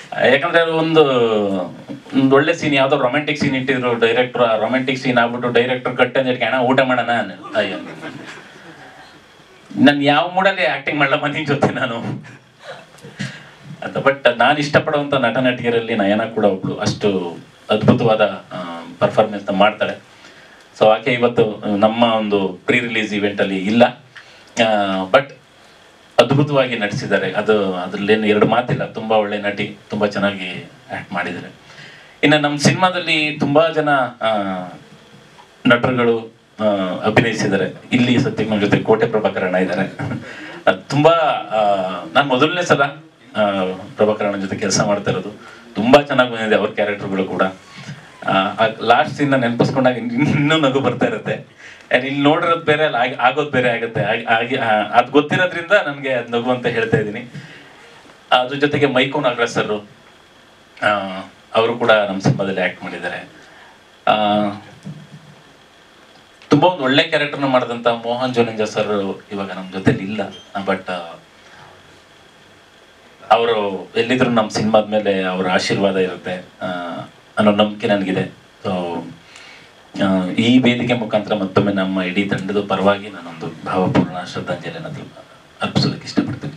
ಯಾಕಂದ್ರೆ ಅದು ಒಂದು ಒಂದು ಒಳ್ಳೆ ಸೀನ್ ಯಾವ್ದೋ ರೊಮ್ಯಾಂಟಿಕ್ ಸೀನ್ ಇಟ್ಟಿದ್ರು ಡೈರೆಕ್ಟರ್ ರೊಮ್ಯಾಂಟಿಕ್ ಸೀನ್ ಆಗ್ಬಿಟ್ಟು ಡೈರೆಕ್ಟರ್ ಕಟ್ಟೆ ಅಂತ ಹೇಳಿ ಊಟ ಮಾಡೋಣ ಅನ್ನ. ಅಯ್ಯೋ ನಾನು ಯಾವ ಮೂಡಲ್ಲಿ ಆಕ್ಟಿಂಗ್ ಮಾಡಲಮ್ಮ ನಿನ್ ಜೊತೆ ನಾನು ಅಂತ ಬಟ್ ನಾನು ಇಷ್ಟಪಡುವಂತ ನಟ ನಟಿಯರಲ್ಲಿ ನಯನ ಕೂಡ ಒಬ್ಳು ಅಷ್ಟು ಅದ್ಭುತವಾದ ಪರ್ಫಾರ್ಮೆನ್ಸ್ ಮಾಡ್ತಾಳೆ ಸೊ ಆಕೆ ಇವತ್ತು ನಮ್ಮ ಒಂದು ಪ್ರೀ ರಿಲೀಸ್ ಇವೆಂಟ್ ಅಲ್ಲಿ ಇಲ್ಲ ಬಟ್ ಅದ್ಭುತವಾಗಿ ನಟಿಸಿದ್ದಾರೆ ಅದು ಅದ್ರಲ್ಲೇನು ಎರಡು ಮಾತಿಲ್ಲ ತುಂಬಾ ಒಳ್ಳೆ ನಟಿ ತುಂಬಾ ಚೆನ್ನಾಗಿ ಆಕ್ಟ್ ಮಾಡಿದ್ದಾರೆ ಇನ್ನು ನಮ್ಮ ಸಿನಿಮಾದಲ್ಲಿ ತುಂಬಾ ಜನ ಆ, ನಟರುಗಳು ಆ, ಅಭಿನಯಿಸಿದ್ದಾರೆ ಇಲ್ಲಿ ಸದ್ಯಕ್ಕೆ ನಮ್ಮ ಜೊತೆ ಕೋಟೆ ಪ್ರಭಾಕರಣ ಇದ್ದಾರೆ ಅದ್ ತುಂಬಾ ನಾನು ಮೊದಲನೇ ಸಲ ಆ, ಪ್ರಭಾಕರಣ ಜೊತೆ ಕೆಲಸ ಮಾಡ್ತಾ ಇರೋದು ತುಂಬಾ ಚೆನ್ನಾಗಿ ಬಂದಿದೆ ಅವ್ರ ಕ್ಯಾರೆಕ್ಟರ್ಗಳು ಕೂಡ ಲಾಸ್ಟ್ ಸೀನ್ ನೆನಪಿಸ್ಕೊಂಡಾಗ ಇನ್ನೂ ನಗು ಬರ್ತಾ ಇರುತ್ತೆ And ಇಲ್ಲಿ ನೋಡಿರೋದು ಬೇರೆ ಅಲ್ಲಿ ಆಗ್- ಆಗೋದು ಬೇರೆ ಆಗುತ್ತೆ ಆಗಿ- ಆಗಿ ಅದು ಗೊತ್ತಿರೋದ್ರಿಂದ ನನಗೆ ಅದು ನಗು ಅಂತ ಹೇಳ್ತಾ ಇದ್ದೀನಿ ಅದ್ರ ಜೊತೆಗೆ ಮೈಕೋ ನಾಗರಾಜ್ ಸರ್ ಅವರು ಕೂಡ ನಮ್ಮ ಸಿನಿಮಾದಲ್ಲಿ ಆಕ್ಟ್ ಮಾಡಿದ್ದಾರೆ ಆ, ತುಂಬಾ ಒಂದು ಒಳ್ಳೆ ಕ್ಯಾರೆಕ್ಟರ್ನ ಮಾಡಿದಂತ ಮೋಹನ್ ಜೋನಿಂಜ ಸರ್ ಇವಾಗ ನಮ್ಮ ಜೊತೆಲಿ ಇಲ್ಲ ಬಟ್ ಅವರು ಎಲ್ಲಿದ್ರು ನಮ್ಮ ಸಿನಿಮಾದ ಮೇಲೆ ಅವರ ಆಶೀರ್ವಾದ ಇರುತ್ತೆ ಆ, ಅನ್ನೋ ನಂಬಿಕೆ ನನಗಿದೆ ಸೊ ಈ ವೇದಿಕೆ ಮುಖಾಂತರ ಮತ್ತೊಮ್ಮೆ ನಮ್ಮ ಇಡೀ ತಂಡದ ಪರವಾಗಿ ನಾನೊಂದು ಭಾವಪೂರ್ಣ ಶ್ರದ್ಧಾಂಜಲಿಯನ್ನು ಅರ್ಪಿಸೋದಕ್ಕೆ ಇಷ್ಟಪಡ್ತೀನಿ